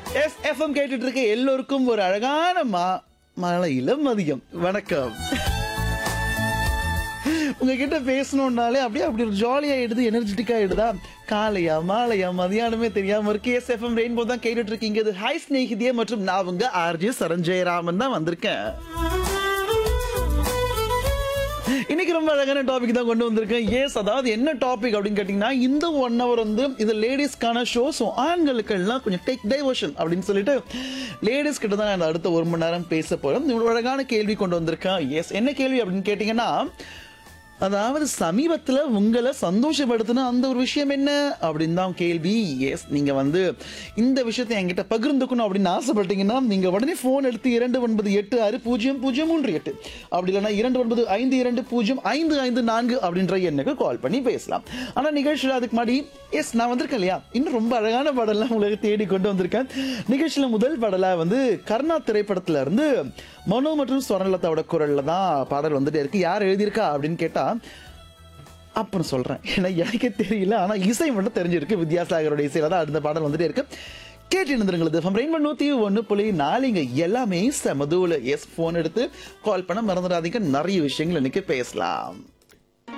S FM கேட்டுட்டு இருக்க எல்லோருக்கும் ஒரு அழகான மா மழையில மதியம் வணக்கம் உங்ககிட்ட பேசணும்னாலே அப்படியே அப்படி ஒரு ஜாலியா ஆயிடுது எனர்ஜெட்டிக்கா ஆயிடுதா காலையா மாலையா மதியானமே தெரியாம இருக்கு எஸ் எஃப்எம் ரெயின்போ தான் கேட்டுட்டு இருக்கீங்க இது ஹாய் ஸ்நேகிதியே மற்றும் நான் உங்க ஆர்ஜி சரஞ்சயராமன் தான் வந்திருக்கேன் இன்னைக்கு ரொம்ப அழகான டாபிக் தான் கொண்டு வந்திருக்கேன் எஸ் அதாவது என்ன டாபிக் அப்படின்னு கேட்டிங்கன்னா இந்த ஒன் ஹவர் வந்து இது லேடிஸ்க்கான ஷோ ஸோ ஆண்களுக்கு எல்லாம் கொஞ்சம் டேக் டைவர்ஷன் அப்படின்னு சொல்லிட்டு லேடிஸ் கிட்ட தான் நான் அடுத்த ஒரு மணி நேரம் பேச போகிறோம் இவ்வளோ அழகான கேள்வி கொண்டு வந்திருக்கேன் எஸ் என்ன கேள்வி அப்படின்னு கேட்டிங்கன்னா அதாவது சமீபத்தில் உங்களை சந்தோஷப்படுத்தின அந்த ஒரு விஷயம் என்ன அப்படின்னு தான் கேள்வி எஸ் நீங்கள் வந்து இந்த விஷயத்தை என்கிட்ட பகிர்ந்துக்கணும் அப்படின்னு ஆசைப்பட்டீங்கன்னா நீங்கள் உடனே ஃபோன் எடுத்து இரண்டு ஒன்பது எட்டு ஆறு பூஜ்ஜியம் பூஜ்ஜியம் மூன்று எட்டு அப்படி இல்லைன்னா இரண்டு ஒன்பது ஐந்து இரண்டு பூஜ்ஜியம் ஐந்து ஐந்து நான்கு அப்படின்ற எண்ணுக்கு கால் பண்ணி பேசலாம் ஆனால் நிகழ்ச்சியில் அதுக்கு முன்னாடி எஸ் நான் வந்திருக்கேன் இல்லையா இன்னும் ரொம்ப அழகான பாடலாம் உங்களுக்கு தேடி கொண்டு வந்திருக்கேன் நிகழ்ச்சியில் முதல் பாடலாக வந்து கர்ணா திரைப்படத்துல இருந்து மனோ மற்றும் ஸ்வர்ணலதாவோட குரல்ல தான் பாடல் வந்துட்டே இருக்கு யார் எழுதியிருக்கா அப்படின்னு கேட்டா அப்புறம் சொல்றேன் ஏன்னா எனக்கே தெரியல ஆனா இசை மட்டும் தெரிஞ்சிருக்கு வித்யாசாகரோட இசையில தான் அடுத்த பாடல் வந்துட்டே இருக்கு கேட்டு இருந்துருங்களது ரெயின் நூத்தி ஒன்று புள்ளி நாலுங்க எல்லாமே செமதூல எஸ் போன் எடுத்து கால் பண்ண மறந்துடாதீங்க நிறைய விஷயங்கள் இன்னைக்கு பேசலாம்